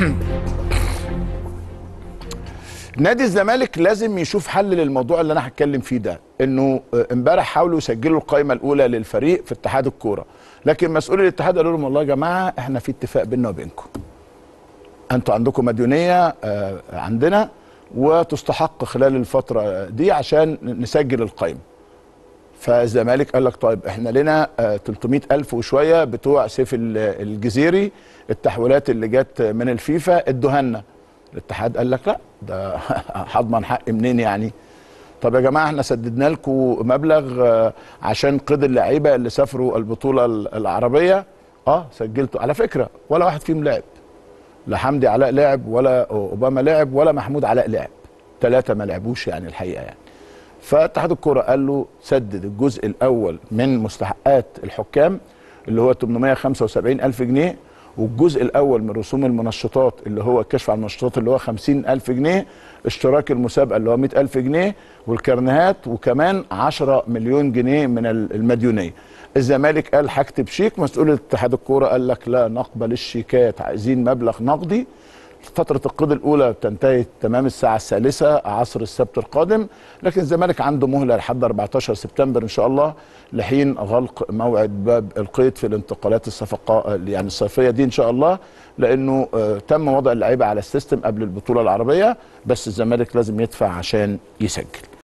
نادي الزمالك لازم يشوف حل للموضوع اللي انا هتكلم فيه ده انه آه، امبارح حاولوا يسجلوا القائمه الاولى للفريق في اتحاد الكوره لكن مسؤولي الاتحاد قالوا لهم والله يا جماعه احنا في اتفاق بيننا وبينكم انتوا عندكم مديونيه آه، عندنا وتستحق خلال الفتره دي عشان نسجل القائمه فالزمالك قال لك طيب احنا لنا آه، 300 الف وشويه بتوع سيف ال- الجزيري التحويلات اللي جت من الفيفا ادوها لنا الاتحاد قال لك لا ده هضمن حق منين يعني طب يا جماعه احنا سددنا لكم مبلغ آه، عشان قيد اللعيبه اللي سافروا البطوله ال- العربيه اه سجلتوا على فكره ولا واحد فيهم لعب لا حمدي علاء لعب ولا اوباما لعب ولا محمود علاء لعب ثلاثه ما لعبوش يعني الحقيقه يعني فاتحاد الكوره قال له سدد الجزء الاول من مستحقات الحكام اللي هو 875 الف جنيه والجزء الاول من رسوم المنشطات اللي هو الكشف عن المنشطات اللي هو 50 الف جنيه اشتراك المسابقه اللي هو 100 الف جنيه والكرنيهات وكمان 10 مليون جنيه من ال- المديونيه الزمالك قال هكتب شيك مسؤول اتحاد الكوره قال لك لا نقبل الشيكات عايزين مبلغ نقدي فترة القيد الأولى تنتهي تمام الساعة الثالثة عصر السبت القادم لكن الزمالك عنده مهلة لحد 14 سبتمبر إن شاء الله لحين غلق موعد باب القيد في الانتقالات الصفقة يعني الصيفية دي إن شاء الله لأنه آه، تم وضع اللعيبة على السيستم قبل البطولة العربية بس الزمالك لازم يدفع عشان يسجل